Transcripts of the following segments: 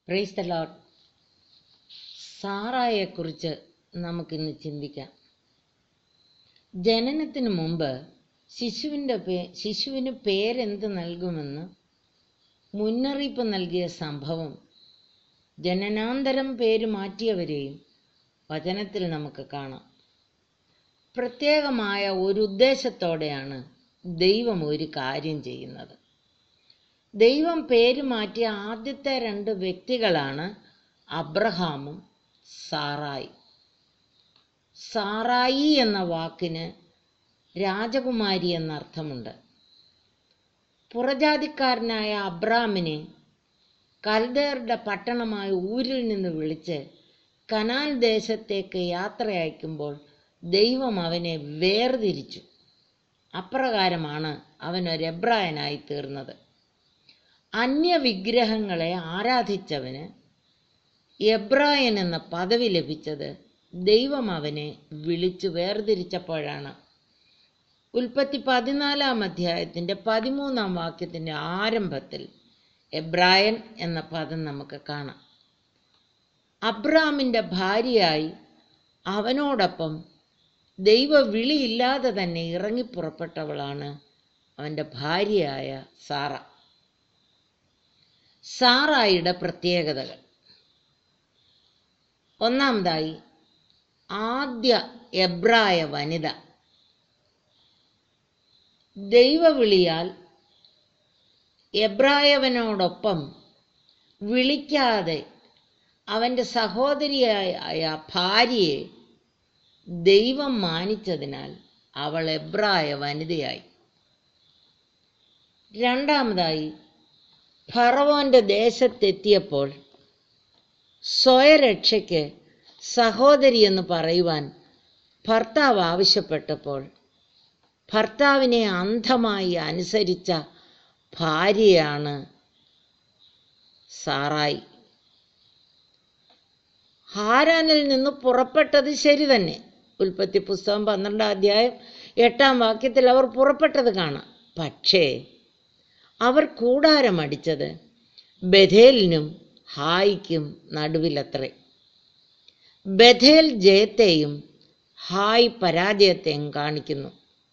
praise the Lord സാറായെക്കുറിച്ച് നമുക്കിന്ന് ചിന്തിക്കാം ജനനത്തിന് മുമ്പ് ശിശുവിൻ്റെ പേ ശിശുവിന് പേരെന്ത് നൽകുമെന്ന് മുന്നറിയിപ്പ് നൽകിയ സംഭവം ജനനാന്തരം പേര് മാറ്റിയവരെയും വചനത്തിൽ നമുക്ക് കാണാം പ്രത്യേകമായ ഒരു ഉദ്ദേശത്തോടെയാണ് ദൈവം ഒരു കാര്യം ചെയ്യുന്നത് ദൈവം പേര് മാറ്റിയ ആദ്യത്തെ രണ്ട് വ്യക്തികളാണ് അബ്രഹാമും സാറായി സാറായി എന്ന വാക്കിന് രാജകുമാരി എന്ന അർത്ഥമുണ്ട് പുറജാതിക്കാരനായ അബ്രാമിനെ കൽദേറുടെ പട്ടണമായ ഊരിൽ നിന്ന് വിളിച്ച് കനാൻ ദേശത്തേക്ക് യാത്ര അയക്കുമ്പോൾ ദൈവം അവനെ വേർതിരിച്ചു അപ്രകാരമാണ് അവൻ ഒരു എബ്രായനായി തീർന്നത് അന്യവിഗ്രഹങ്ങളെ ആരാധിച്ചവന് എബ്രായൻ എന്ന പദവി ലഭിച്ചത് ദൈവം അവനെ വിളിച്ചു വേർതിരിച്ചപ്പോഴാണ് ഉൽപ്പത്തി പതിനാലാം അധ്യായത്തിൻ്റെ പതിമൂന്നാം വാക്യത്തിൻ്റെ ആരംഭത്തിൽ എബ്രായൻ എന്ന പദം നമുക്ക് കാണാം അബ്രാമിൻ്റെ ഭാര്യയായി അവനോടൊപ്പം ദൈവ വിളിയില്ലാതെ തന്നെ ഇറങ്ങിപ്പുറപ്പെട്ടവളാണ് അവൻ്റെ ഭാര്യയായ സാറ സാറായിയുടെ പ്രത്യേകതകൾ ഒന്നാമതായി ആദ്യ എബ്രായ വനിത ദൈവവിളിയാൽ എബ്രായവനോടൊപ്പം വിളിക്കാതെ അവൻ്റെ സഹോദരിയായ ഭാര്യയെ ദൈവം മാനിച്ചതിനാൽ അവൾ എബ്രായ വനിതയായി രണ്ടാമതായി ഫറവോന്റെ ദേശത്തെത്തിയപ്പോൾ സ്വയരക്ഷയ്ക്ക് സഹോദരി എന്ന് പറയുവാൻ ഭർത്താവ് ആവശ്യപ്പെട്ടപ്പോൾ ഭർത്താവിനെ അന്ധമായി അനുസരിച്ച ഭാര്യയാണ് സാറായി ഹാരാനിൽ നിന്ന് പുറപ്പെട്ടത് ശരി തന്നെ ഉൽപ്പത്തി പുസ്തകം പന്ത്രണ്ടാം അധ്യായം എട്ടാം വാക്യത്തിൽ അവർ പുറപ്പെട്ടത് കാണാം പക്ഷേ അവർ കൂടാരമടിച്ചത് ബഥേലിനും ഹായിക്കും നടുവിലത്രേ ബഥേൽ ജയത്തെയും ഹായ് പരാജയത്തെയും കാണിക്കുന്നു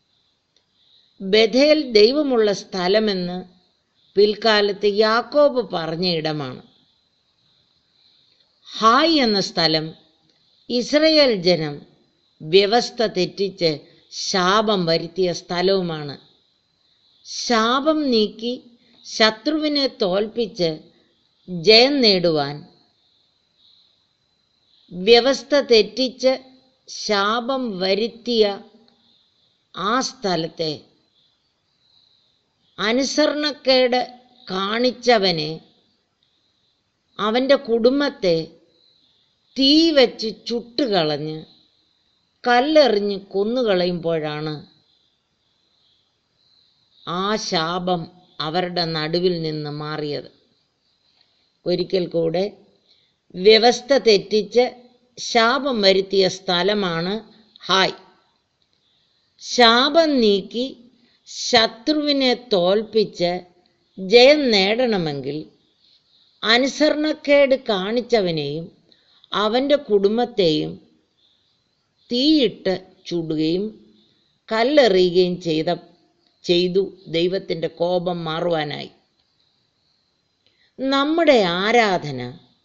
ബഥേൽ ദൈവമുള്ള സ്ഥലമെന്ന് പിൽക്കാലത്ത് യാക്കോബ് പറഞ്ഞ ഇടമാണ് ഹായ് എന്ന സ്ഥലം ഇസ്രയേൽ ജനം വ്യവസ്ഥ തെറ്റിച്ച് ശാപം വരുത്തിയ സ്ഥലവുമാണ് ശാപം നീക്കി ശത്രുവിനെ തോൽപ്പിച്ച് ജയം നേടുവാൻ വ്യവസ്ഥ തെറ്റിച്ച് ശാപം വരുത്തിയ ആ സ്ഥലത്തെ അനുസരണക്കേട് കാണിച്ചവനെ അവൻ്റെ കുടുംബത്തെ തീ വെച്ച് ചുട്ടുകളഞ്ഞ് കല്ലെറിഞ്ഞ് കൊന്നുകളയുമ്പോഴാണ് ആ ശാപം അവരുടെ നടുവിൽ നിന്ന് മാറിയത് ഒരിക്കൽ കൂടെ വ്യവസ്ഥ തെറ്റിച്ച് ശാപം വരുത്തിയ സ്ഥലമാണ് ഹായ് ശാപം നീക്കി ശത്രുവിനെ തോൽപ്പിച്ച് ജയം നേടണമെങ്കിൽ അനുസരണക്കേട് കാണിച്ചവനെയും അവൻ്റെ കുടുംബത്തെയും തീയിട്ട് ചുടുകയും കല്ലെറിയുകയും ചെയ്ത ചെയ്തു ദൈവത്തിൻ്റെ കോപം മാറുവാനായി നമ്മുടെ ആരാധന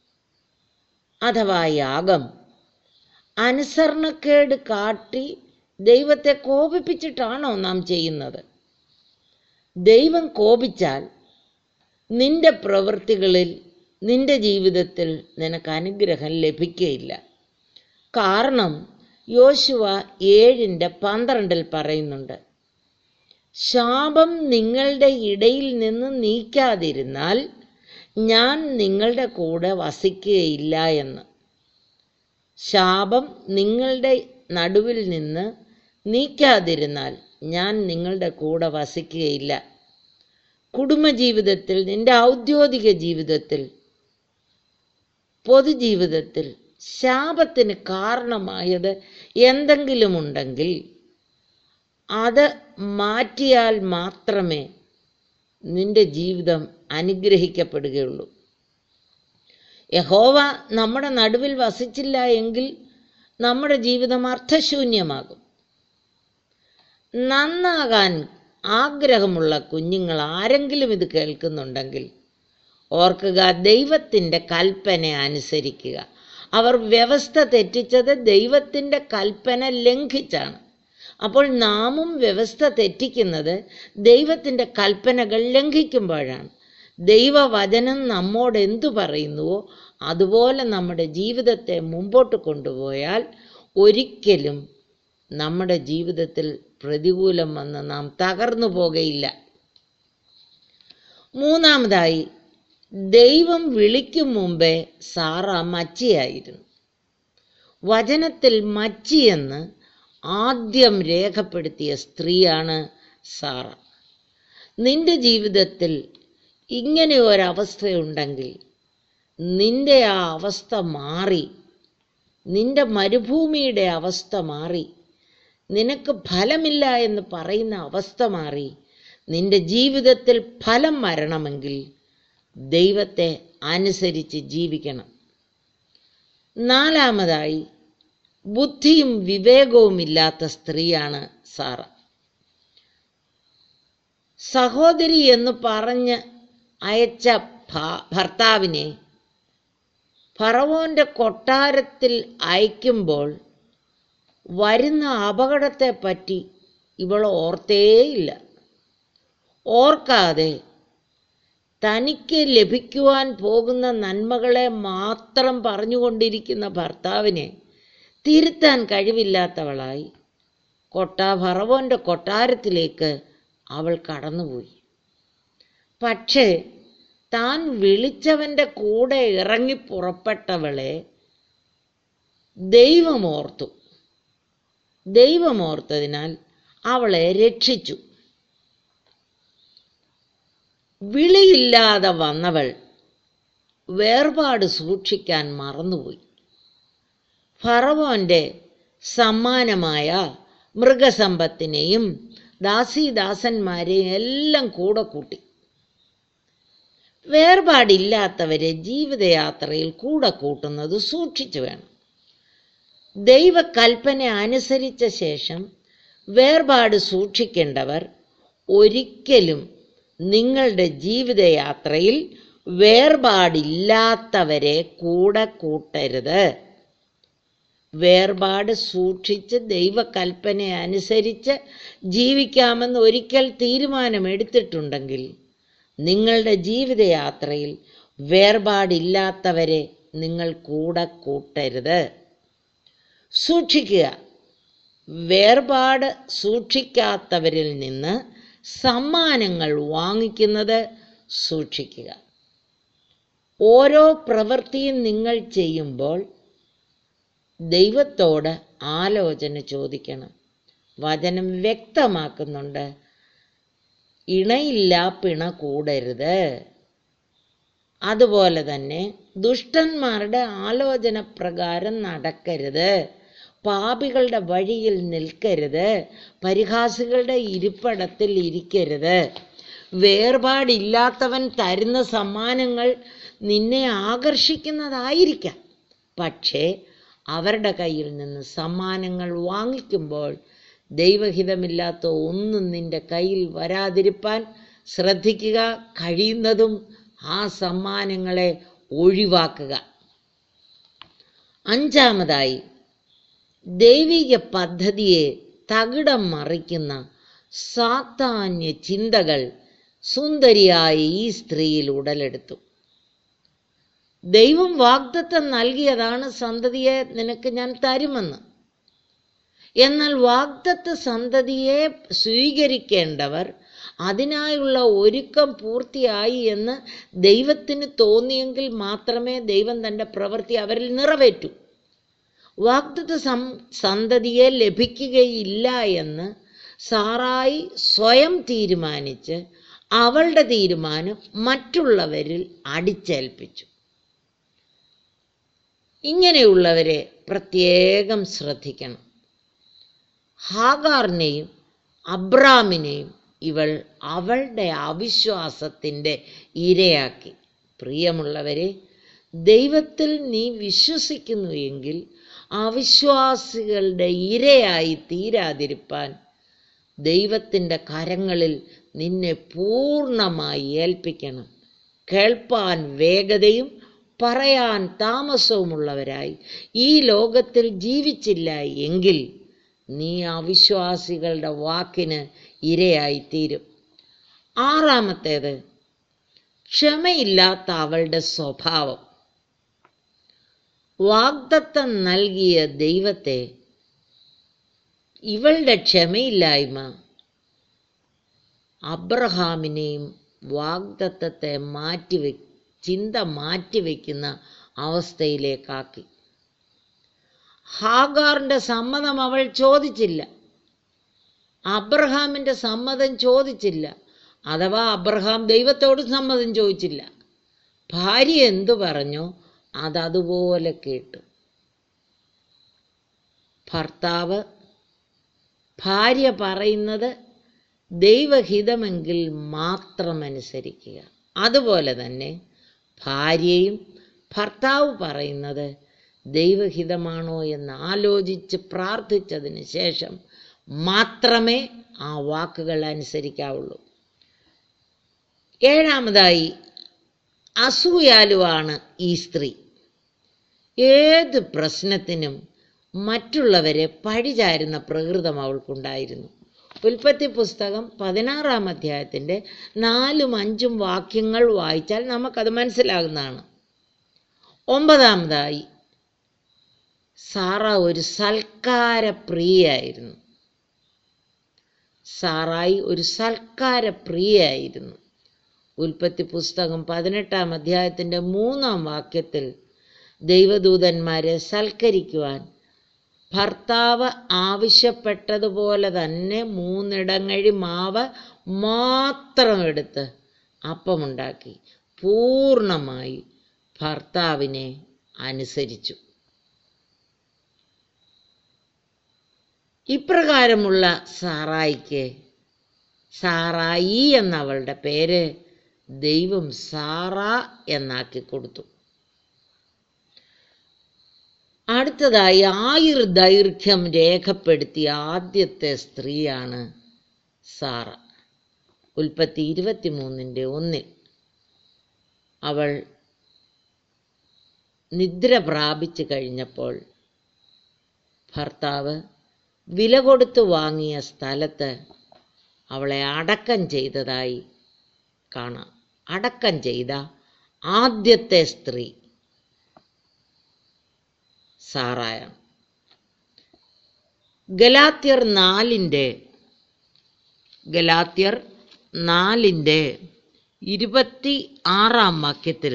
അഥവാ യാഗം അനുസരണക്കേട് കാട്ടി ദൈവത്തെ കോപിപ്പിച്ചിട്ടാണോ നാം ചെയ്യുന്നത് ദൈവം കോപിച്ചാൽ നിന്റെ പ്രവൃത്തികളിൽ നിന്റെ ജീവിതത്തിൽ നിനക്ക് അനുഗ്രഹം ലഭിക്കുകയില്ല കാരണം യോശുവ ഏഴിൻ്റെ പന്ത്രണ്ടിൽ പറയുന്നുണ്ട് ശാപം നിങ്ങളുടെ ഇടയിൽ നിന്ന് നീക്കാതിരുന്നാൽ ഞാൻ നിങ്ങളുടെ കൂടെ വസിക്കുകയില്ല എന്ന് ശാപം നിങ്ങളുടെ നടുവിൽ നിന്ന് നീക്കാതിരുന്നാൽ ഞാൻ നിങ്ങളുടെ കൂടെ വസിക്കുകയില്ല കുടുംബജീവിതത്തിൽ നിന്റെ ഔദ്യോഗിക ജീവിതത്തിൽ പൊതുജീവിതത്തിൽ ശാപത്തിന് കാരണമായത് എന്തെങ്കിലും ഉണ്ടെങ്കിൽ അത് മാറ്റിയാൽ മാത്രമേ നിന്റെ ജീവിതം അനുഗ്രഹിക്കപ്പെടുകയുള്ളൂ യഹോവ നമ്മുടെ നടുവിൽ വസിച്ചില്ല എങ്കിൽ നമ്മുടെ ജീവിതം അർത്ഥശൂന്യമാകും നന്നാകാൻ ആഗ്രഹമുള്ള കുഞ്ഞുങ്ങൾ ആരെങ്കിലും ഇത് കേൾക്കുന്നുണ്ടെങ്കിൽ ഓർക്കുക ദൈവത്തിൻ്റെ കൽപ്പന അനുസരിക്കുക അവർ വ്യവസ്ഥ തെറ്റിച്ചത് ദൈവത്തിൻ്റെ കൽപ്പന ലംഘിച്ചാണ് അപ്പോൾ നാമും വ്യവസ്ഥ തെറ്റിക്കുന്നത് ദൈവത്തിൻ്റെ കൽപ്പനകൾ ലംഘിക്കുമ്പോഴാണ് ദൈവവചനം നമ്മോട് എന്തു പറയുന്നുവോ അതുപോലെ നമ്മുടെ ജീവിതത്തെ മുമ്പോട്ട് കൊണ്ടുപോയാൽ ഒരിക്കലും നമ്മുടെ ജീവിതത്തിൽ പ്രതികൂലം വന്ന് നാം തകർന്നു പോകുകയില്ല മൂന്നാമതായി ദൈവം വിളിക്കും മുമ്പേ സാറ മച്ചിയായിരുന്നു വചനത്തിൽ മച്ചിയെന്ന് ആദ്യം രേഖപ്പെടുത്തിയ സ്ത്രീയാണ് സാറ നിന്റെ ജീവിതത്തിൽ ഇങ്ങനെ ഒരവസ്ഥയുണ്ടെങ്കിൽ നിന്റെ ആ അവസ്ഥ മാറി നിന്റെ മരുഭൂമിയുടെ അവസ്ഥ മാറി നിനക്ക് ഫലമില്ല എന്ന് പറയുന്ന അവസ്ഥ മാറി നിന്റെ ജീവിതത്തിൽ ഫലം വരണമെങ്കിൽ ദൈവത്തെ അനുസരിച്ച് ജീവിക്കണം നാലാമതായി ബുദ്ധിയും വിവേകവുമില്ലാത്ത സ്ത്രീയാണ് സാറ സഹോദരി എന്ന് പറഞ്ഞ് അയച്ച ഭ- ഭർത്താവിനെ ഫറവോന്റെ കൊട്ടാരത്തിൽ അയക്കുമ്പോൾ വരുന്ന അപകടത്തെപ്പറ്റി ഇവൾ ഓർത്തേയില്ല ഓർക്കാതെ തനിക്ക് ലഭിക്കുവാൻ പോകുന്ന നന്മകളെ മാത്രം പറഞ്ഞുകൊണ്ടിരിക്കുന്ന ഭർത്താവിനെ തിരുത്താൻ കഴിവില്ലാത്തവളായി കൊട്ടാ ഫറവോന്റെ കൊട്ടാരത്തിലേക്ക് അവൾ കടന്നുപോയി പക്ഷേ താൻ വിളിച്ചവന്റെ കൂടെ ഇറങ്ങി പുറപ്പെട്ടവളെ ദൈവമോർത്തു ദൈവമോർത്തതിനാൽ അവളെ രക്ഷിച്ചു വിളിയില്ലാതെ വന്നവൾ വേർപാട് സൂക്ഷിക്കാൻ മറന്നുപോയി ഫറവോന്റെ സമ്മാനമായ മൃഗസമ്പത്തിനെയും ദാസീദാസന്മാരെയും എല്ലാം കൂടെ കൂട്ടി വേർപാടില്ലാത്തവരെ ജീവിതയാത്രയിൽ കൂടെ കൂട്ടുന്നത് സൂക്ഷിച്ചു വേണം ദൈവകൽപ്പന അനുസരിച്ച ശേഷം വേർപാട് സൂക്ഷിക്കേണ്ടവർ ഒരിക്കലും നിങ്ങളുടെ ജീവിതയാത്രയിൽ വേർപാടില്ലാത്തവരെ കൂടെ കൂട്ടരുത് വേർപാട് സൂക്ഷിച്ച് ദൈവകൽപ്പന അനുസരിച്ച് ജീവിക്കാമെന്ന് ഒരിക്കൽ തീരുമാനമെടുത്തിട്ടുണ്ടെങ്കിൽ നിങ്ങളുടെ ജീവിതയാത്രയിൽ വേർപാടില്ലാത്തവരെ നിങ്ങൾ കൂടെ കൂട്ടരുത് സൂക്ഷിക്കുക വേർപാട് സൂക്ഷിക്കാത്തവരിൽ നിന്ന് സമ്മാനങ്ങൾ വാങ്ങിക്കുന്നത് സൂക്ഷിക്കുക ഓരോ പ്രവൃത്തിയും നിങ്ങൾ ചെയ്യുമ്പോൾ ദൈവത്തോട് ആലോചന ചോദിക്കണം വചനം വ്യക്തമാക്കുന്നുണ്ട് ഇണയില്ല പിണ കൂടരുത് അതുപോലെ തന്നെ ദുഷ്ടന്മാരുടെ ആലോചന പ്രകാരം നടക്കരുത് പാപികളുടെ വഴിയിൽ നിൽക്കരുത് പരിഹാസികളുടെ ഇരിപ്പിടത്തിൽ ഇരിക്കരുത് വേർപാടില്ലാത്തവൻ തരുന്ന സമ്മാനങ്ങൾ നിന്നെ ആകർഷിക്കുന്നതായിരിക്കാം പക്ഷേ അവരുടെ കയ്യിൽ നിന്ന് സമ്മാനങ്ങൾ വാങ്ങിക്കുമ്പോൾ ദൈവഹിതമില്ലാത്ത ഒന്നും നിന്റെ കയ്യിൽ വരാതിരിപ്പാൻ ശ്രദ്ധിക്കുക കഴിയുന്നതും ആ സമ്മാനങ്ങളെ ഒഴിവാക്കുക അഞ്ചാമതായി ദൈവിക പദ്ധതിയെ തകിടം മറിക്കുന്ന സാത്താന്യ ചിന്തകൾ സുന്ദരിയായ ഈ സ്ത്രീയിൽ ഉടലെടുത്തു ദൈവം വാഗ്ദത്തം നൽകിയതാണ് സന്തതിയെ നിനക്ക് ഞാൻ തരുമെന്ന് എന്നാൽ വാഗ്ദത്ത സന്തതിയെ സ്വീകരിക്കേണ്ടവർ അതിനായുള്ള ഒരുക്കം പൂർത്തിയായി എന്ന് ദൈവത്തിന് തോന്നിയെങ്കിൽ മാത്രമേ ദൈവം തൻ്റെ പ്രവൃത്തി അവരിൽ നിറവേറ്റൂ വാഗ്ദത്ത സം സന്തതിയെ ലഭിക്കുകയില്ല എന്ന് സാറായി സ്വയം തീരുമാനിച്ച് അവളുടെ തീരുമാനം മറ്റുള്ളവരിൽ അടിച്ചേൽപ്പിച്ചു ഇങ്ങനെയുള്ളവരെ പ്രത്യേകം ശ്രദ്ധിക്കണം ഹാഗാറിനെയും അബ്രാമിനെയും ഇവൾ അവളുടെ അവിശ്വാസത്തിൻ്റെ ഇരയാക്കി പ്രിയമുള്ളവരെ ദൈവത്തിൽ നീ വിശ്വസിക്കുന്നു എങ്കിൽ അവിശ്വാസികളുടെ ഇരയായി തീരാതിരിപ്പാൻ ദൈവത്തിൻ്റെ കരങ്ങളിൽ നിന്നെ പൂർണ്ണമായി ഏൽപ്പിക്കണം കേൾപ്പാൻ വേഗതയും പറയാൻ താമസവുമുള്ളവരായി ഈ ലോകത്തിൽ ജീവിച്ചില്ല എങ്കിൽ നീ അവിശ്വാസികളുടെ വാക്കിന് ഇരയായി തീരും ആറാമത്തേത് ക്ഷമയില്ലാത്ത അവളുടെ സ്വഭാവം വാഗ്ദത്തം നൽകിയ ദൈവത്തെ ഇവളുടെ ക്ഷമയില്ലായ്മ അബ്രഹാമിനെയും വാഗ്ദത്തത്തെ മാറ്റിവെ ചിന്ത മാറ്റിവെക്കുന്ന അവസ്ഥയിലേക്കാക്കി ഹാഗാറിന്റെ സമ്മതം അവൾ ചോദിച്ചില്ല അബ്രഹാമിന്റെ സമ്മതം ചോദിച്ചില്ല അഥവാ അബ്രഹാം ദൈവത്തോട് സമ്മതം ചോദിച്ചില്ല ഭാര്യ എന്തു പറഞ്ഞോ അതതുപോലെ കേട്ടു ഭർത്താവ് ഭാര്യ പറയുന്നത് ദൈവഹിതമെങ്കിൽ മാത്രം അനുസരിക്കുക അതുപോലെ തന്നെ ഭാര്യയും ഭർത്താവ് പറയുന്നത് ദൈവഹിതമാണോ എന്ന് ആലോചിച്ച് പ്രാർത്ഥിച്ചതിന് ശേഷം മാത്രമേ ആ വാക്കുകൾ അനുസരിക്കാവുള്ളൂ ഏഴാമതായി അസൂയാലുവാണ് ഈ സ്ത്രീ ഏത് പ്രശ്നത്തിനും മറ്റുള്ളവരെ പഴിചാരുന്ന പ്രകൃതം അവൾക്കുണ്ടായിരുന്നു ഉൽപ്പത്തി പുസ്തകം പതിനാറാം അധ്യായത്തിൻ്റെ നാലും അഞ്ചും വാക്യങ്ങൾ വായിച്ചാൽ നമുക്കത് മനസ്സിലാകുന്നതാണ് ഒമ്പതാമതായി സാറ ഒരു സൽക്കാര പ്രിയയായിരുന്നു സാറായി ഒരു സൽക്കാര പ്രിയയായിരുന്നു ഉൽപ്പത്തി പുസ്തകം പതിനെട്ടാം അധ്യായത്തിൻ്റെ മൂന്നാം വാക്യത്തിൽ ദൈവദൂതന്മാരെ സൽക്കരിക്കുവാൻ ഭർത്താവ് ആവശ്യപ്പെട്ടതുപോലെ തന്നെ മൂന്നിടങ്ങഴി മാവ് മാത്രം എടുത്ത് അപ്പമുണ്ടാക്കി പൂർണ്ണമായി ഭർത്താവിനെ അനുസരിച്ചു ഇപ്രകാരമുള്ള സാറായിക്ക് സാറായി എന്നവളുടെ പേര് ദൈവം സാറ എന്നാക്കി കൊടുത്തു അടുത്തതായി ആയുർ ദൈർഘ്യം രേഖപ്പെടുത്തിയ ആദ്യത്തെ സ്ത്രീയാണ് സാറ ഉൽപ്പത്തി ഇരുപത്തിമൂന്നിൻ്റെ ഒന്നിൽ അവൾ നിദ്ര പ്രാപിച്ചു കഴിഞ്ഞപ്പോൾ ഭർത്താവ് വില കൊടുത്ത് വാങ്ങിയ സ്ഥലത്ത് അവളെ അടക്കം ചെയ്തതായി കാണാം അടക്കം ചെയ്ത ആദ്യത്തെ സ്ത്രീ സാറായാണ് ഗലാത്യർ നാലിൻ്റെ ഗലാത്യർ നാലിൻ്റെ ഇരുപത്തി ആറാം വാക്യത്തിൽ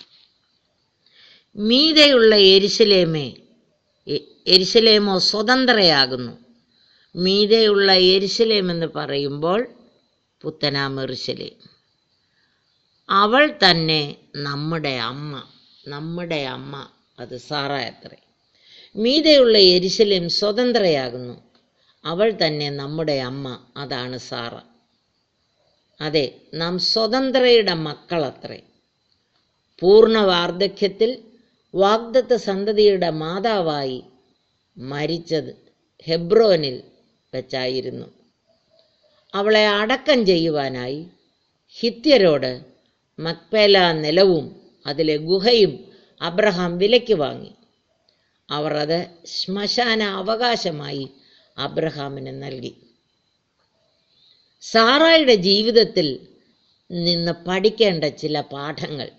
മീതെയുള്ള എരിശിലേമേ എ- എരിശിലേമോ സ്വതന്ത്രയാകുന്നു മീതെയുള്ള എരിശിലേം എന്ന് പറയുമ്പോൾ പുത്തനാം എറിശിലേം അവൾ തന്നെ നമ്മുടെ അമ്മ നമ്മുടെ അമ്മ അത് സാറായത്രേ മീതെയുള്ള എരിശിലേം സ്വതന്ത്രയാകുന്നു അവൾ തന്നെ നമ്മുടെ അമ്മ അതാണ് സാറ അതെ നാം സ്വതന്ത്രയുടെ മക്കളത്രേ പൂർണ്ണ വാർദ്ധക്യത്തിൽ വാഗ്ദത്ത സന്തതിയുടെ മാതാവായി മരിച്ചത് ഹെബ്രോനിൽ വെച്ചായിരുന്നു അവളെ അടക്കം ചെയ്യുവാനായി ഹിത്യരോട് മക്പേല നിലവും അതിലെ ഗുഹയും അബ്രഹാം വിലയ്ക്ക് വാങ്ങി അവർ അത് ശ്മശാന അവകാശമായി അബ്രഹാമിന് നൽകി സാറായുടെ ജീവിതത്തിൽ നിന്ന് പഠിക്കേണ്ട ചില പാഠങ്ങൾ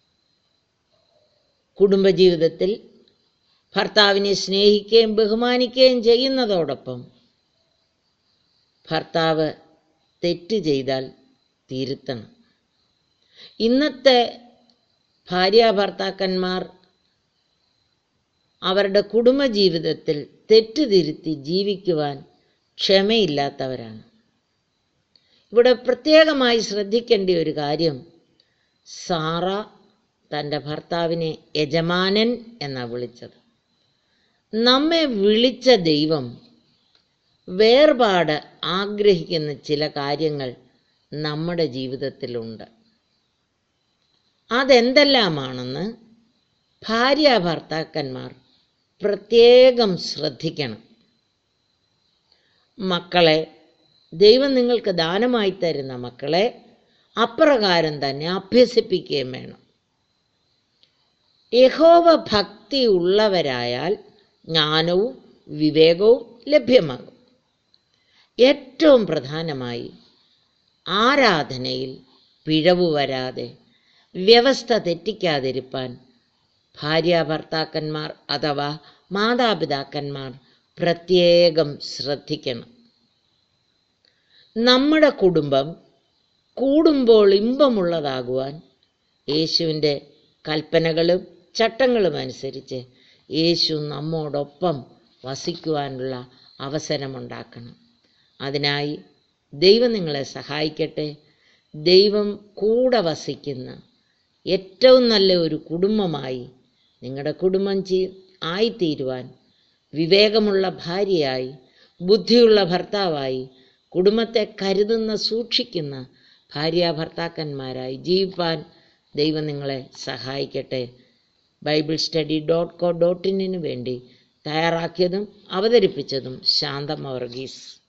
കുടുംബജീവിതത്തിൽ ഭർത്താവിനെ സ്നേഹിക്കുകയും ബഹുമാനിക്കുകയും ചെയ്യുന്നതോടൊപ്പം ഭർത്താവ് തെറ്റ് ചെയ്താൽ തിരുത്തണം ഇന്നത്തെ ഭാര്യ ഭർത്താക്കന്മാർ അവരുടെ കുടുംബജീവിതത്തിൽ തെറ്റ് തിരുത്തി ജീവിക്കുവാൻ ക്ഷമയില്ലാത്തവരാണ് ഇവിടെ പ്രത്യേകമായി ശ്രദ്ധിക്കേണ്ട ഒരു കാര്യം സാറ തൻ്റെ ഭർത്താവിനെ യജമാനൻ എന്നാണ് വിളിച്ചത് നമ്മെ വിളിച്ച ദൈവം വേർപാട് ആഗ്രഹിക്കുന്ന ചില കാര്യങ്ങൾ നമ്മുടെ ജീവിതത്തിലുണ്ട് അതെന്തെല്ലാമാണെന്ന് ഭാര്യ ഭർത്താക്കന്മാർ പ്രത്യേകം ശ്രദ്ധിക്കണം മക്കളെ ദൈവം നിങ്ങൾക്ക് ദാനമായി തരുന്ന മക്കളെ അപ്രകാരം തന്നെ അഭ്യസിപ്പിക്കുകയും വേണം യഹോവ ഭക്തി ഉള്ളവരായാൽ ജ്ഞാനവും വിവേകവും ലഭ്യമാകും ഏറ്റവും പ്രധാനമായി ആരാധനയിൽ പിഴവ് വരാതെ വ്യവസ്ഥ തെറ്റിക്കാതിരിപ്പാൻ ഭാര്യ ഭർത്താക്കന്മാർ അഥവാ മാതാപിതാക്കന്മാർ പ്രത്യേകം ശ്രദ്ധിക്കണം നമ്മുടെ കുടുംബം കൂടുമ്പോൾ ഇമ്പമുള്ളതാകുവാൻ യേശുവിൻ്റെ കൽപ്പനകളും ചട്ടങ്ങളും അനുസരിച്ച് യേശു നമ്മോടൊപ്പം വസിക്കുവാനുള്ള അവസരമുണ്ടാക്കണം അതിനായി ദൈവം നിങ്ങളെ സഹായിക്കട്ടെ ദൈവം കൂടെ വസിക്കുന്ന ഏറ്റവും നല്ല ഒരു കുടുംബമായി നിങ്ങളുടെ കുടുംബം ചീ ആയിത്തീരുവാൻ വിവേകമുള്ള ഭാര്യയായി ബുദ്ധിയുള്ള ഭർത്താവായി കുടുംബത്തെ കരുതുന്ന സൂക്ഷിക്കുന്ന ഭാര്യ ഭർത്താക്കന്മാരായി ജീവിപ്പാൻ ദൈവം നിങ്ങളെ സഹായിക്കട്ടെ Bible study dot co dot ഇന്നിനു വേണ്ടി തയ്യാറാക്കിയതും അവതരിപ്പിച്ചതും ശാന്തം വർഗീസ്